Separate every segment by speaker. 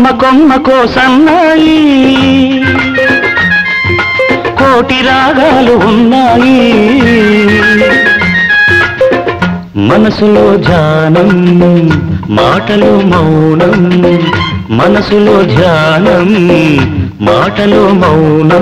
Speaker 1: కొమ్మకో సన్నాయి కోటి రాగాలు ఉన్నాయి మనసులో ధ్యానం మాటలో మౌనం మనసులో ధ్యానం మాటలో మౌనం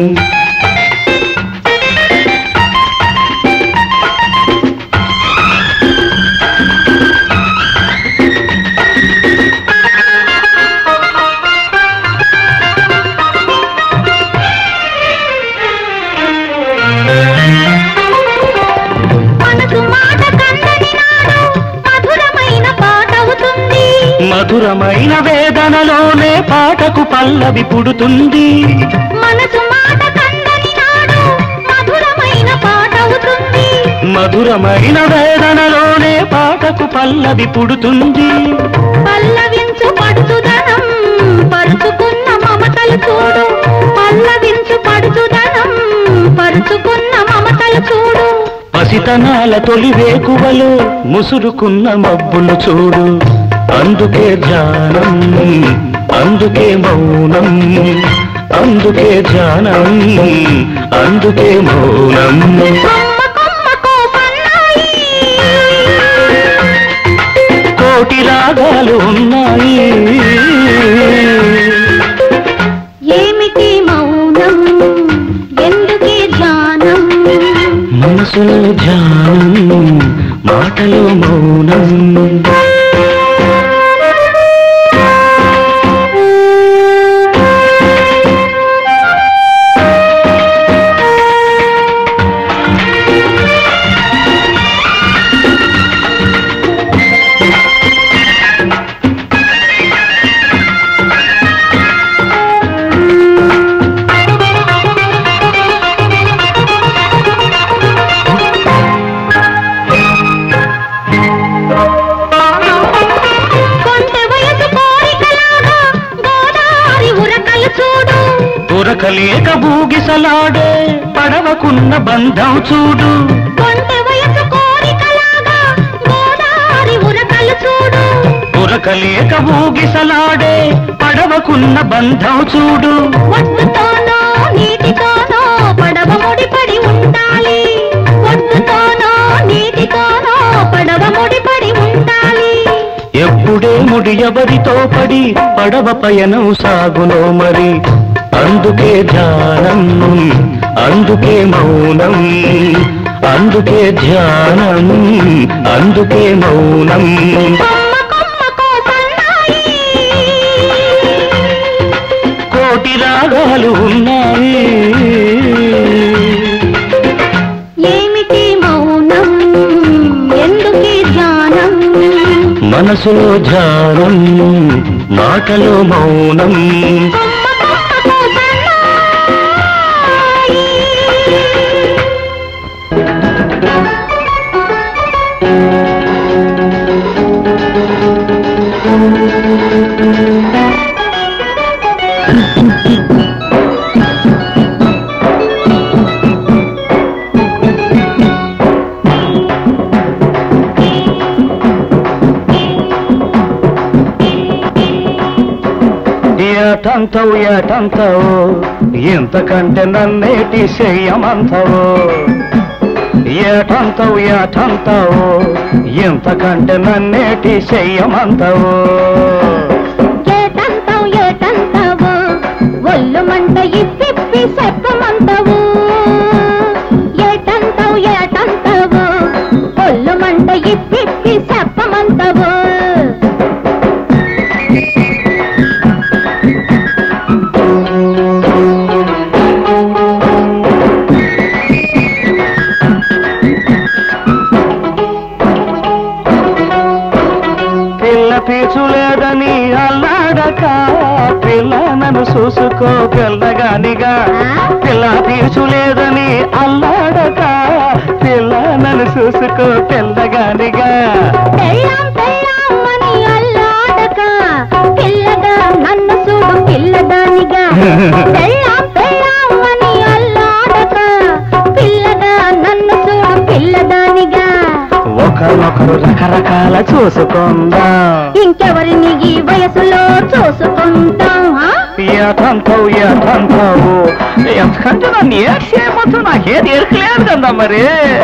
Speaker 2: మనసు మాట కందని నాడు మధురమైన పాటవుతుంది
Speaker 1: మధురమైన వేదనలోనే పాటకు పల్లవి పుడుతుంది
Speaker 2: మనసు మాట కందని నాడు మధురమైన పాటవుతుంది
Speaker 1: మధురమైన వేదనలోనే పాటకు పల్లవి పుడుతుంది
Speaker 2: పల్లవించు పడుచుదనం పరుచుకున్న మమతలు చూడు పల్లవించు పడుచుదనం పరుచుకున్న మమతలు చూడు
Speaker 1: పసితనాల తొలి వేకువలో ముసురుకున్న మబ్బులు చూడు అందుకే ధ్యానం అందుకే మౌనం అందుకే ధ్యానం అందుకే మౌనం
Speaker 2: కొమ్మ కొమ్మకో సన్నాయి
Speaker 1: కోటి రాగాలు ఉన్నాయి
Speaker 2: ఏమిటి మౌనం ఎందుకే ధ్యానం
Speaker 1: మనసులో ధ్యానం మాటలో మౌనం
Speaker 2: కొంటె వయసు కోరికలాగా గోదావరి ఉరకలు చూడు
Speaker 1: దొరకలేక బూగిసలాడే పడవకున్న బంధం చూడు
Speaker 2: కొంటె వయసు కోరికలాగా గోదావరి ఉరకలు చూడు
Speaker 1: దొరకలేక బూగిసలాడే పడవకున్న బంధం చూడు
Speaker 2: ఒడ్డుతోనో నీటితోనో పడవ ముడిపడి ఉండాలి ఒడ్డుతోనో నీటితోనో పడవ ముడిపడి ఉండాలి
Speaker 1: ఎప్పుడే ముడి ఎవరితో పడి పడవ పయనం సాగునో మరి అందుకే ధ్యానం అందుకే మౌనం అందుకే ధ్యానం అందుకే మౌనం
Speaker 2: కొమ్మ కొమ్మకో సన్నాయి
Speaker 1: కోటి రాగాలు ఉన్నాయి
Speaker 2: ఏమిటి మౌనం ఎందుకీ ధ్యానం
Speaker 1: మనసులో ధ్యానం మాటలో మౌనం
Speaker 2: కొమ్మ కొమ్మకో సన్నాయి
Speaker 1: ఏటంతవు ఏటంతవు ఇంతకంటే నన్నేటి చెయ్యమంతవు ఏటంతవు ఏటంతవు ఇంతకంటే నన్నేటి చెయ్యమంతవు
Speaker 2: ఏటంతావు ఏటంతావు ఒళ్ళు మంట ఇప్పిప్పి చెప్పమంటావు ఏటంతావు ఏటంతావు ఒళ్ళు మంట ఇప్పిప్పి చెప్పమంటావు
Speaker 1: పిల్ల పీచులేదని అల్లాడక పిల్ల నన్ను చూసుకో పిల్లగానిగా పిల్ల పీచులేదని అల్లాడక పిల్ల నన్ను చూసుకో పిల్లగానిగా
Speaker 2: పెళ్ళాం పెళ్ళాం అని అల్లాడక పిల్లగా నన్ను చూడు పిల్లదానిగా పెళ్ళాం పెళ్ళాం అని అల్లాడక పిల్లగా నన్ను చూడు పిల్లదానిగా
Speaker 1: ఒకరినొకరు రకరకాల చూసుకుందాం
Speaker 2: ఇంకెవరిని ఈ వయసులో చూసుకుందాం
Speaker 1: ఏటంతావు ఏటంతావు ఎంతకంటే నన్ను ఏడ్ చేయబోతు నాకేది ఎరకలేదు కదా మరి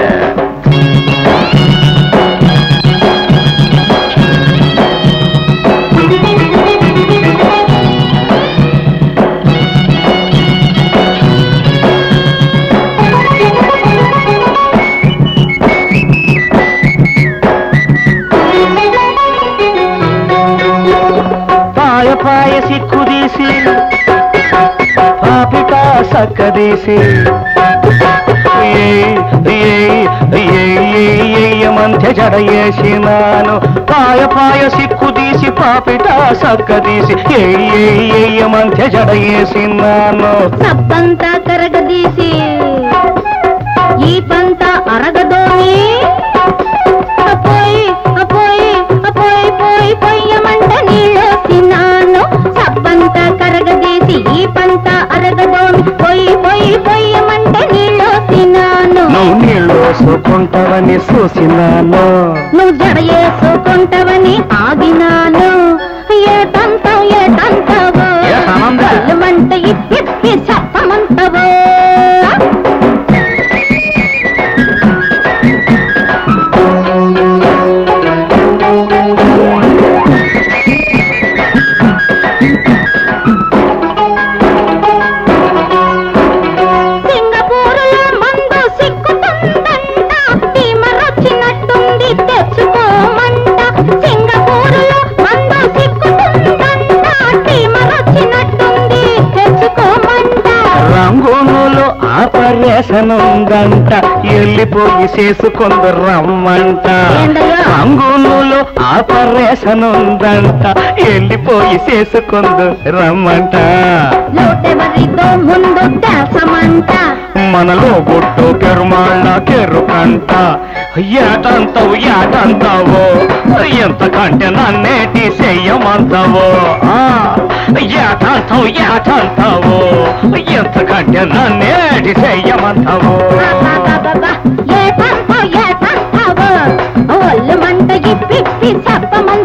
Speaker 1: పాయ పాయ సిక్కుదీసి పాపిట సక్కదీసి మధ్య జడయేసినాను పాయ పాయ సిక్కుదీసి పాపిట సక్కదీసి ఏ మధ్య జడయేసినాను
Speaker 2: సబ్బంతా కరగదీసి ఈ పంత అరగదోని అపోయి అపోయి అపోయి పోయి పొయ్యమంట నీళ్ళోసినాను సబ్బంతా కరగదీసి ఈ పంత అరగదోని పొయ్యి పొయ్యి పొయ్యమంట నీళ్ళోసినాను
Speaker 1: నువ్వు నీళ్ళు వేసుకుంటావని చూసినాను
Speaker 2: నువ్వు జడ వేసుకుంటావని ఆగినాను ఏ తంతం ఏ తంతవో
Speaker 1: ఏ సమంత?
Speaker 2: మంట ఇప్పి చెప్పమంటవో సింగపూరులో మందు సిక్కుతుందంట తీమరొచ్చినట్టుంది తెచ్చుకోమంట సింగపూరులో మందు సిక్కుతుందంట తీమరొచ్చినట్టుంది తెచ్చుకోమంట
Speaker 1: రంగునులో ఆపరేషన్ ఉందంట వెళ్ళిపోయి చేసుకుందు రమ్మంట
Speaker 2: ఏందయ్యా?
Speaker 1: రంగునులో ఆపరేషన్ ఉందంట వెళ్ళిపోయి చేసుకుందు రమ్మంట
Speaker 2: లోటెవరితో ముందు తెల్సమంట
Speaker 1: మనలో గుట్టు పెరుమాళ్ళ కెరుకంట ఏటంతావు ఏటంతావో ఎంతకంటే నన్నేటి చెయ్యమంతావో ఆ, ఏటంతావు ఏటంతావో ఎంతకంటే నన్నేటి చెయ్యమంతావో
Speaker 2: ఏ పంపో ఏ పంపవో ఒళ్ళు మంట ఇప్పి చెప్పమంట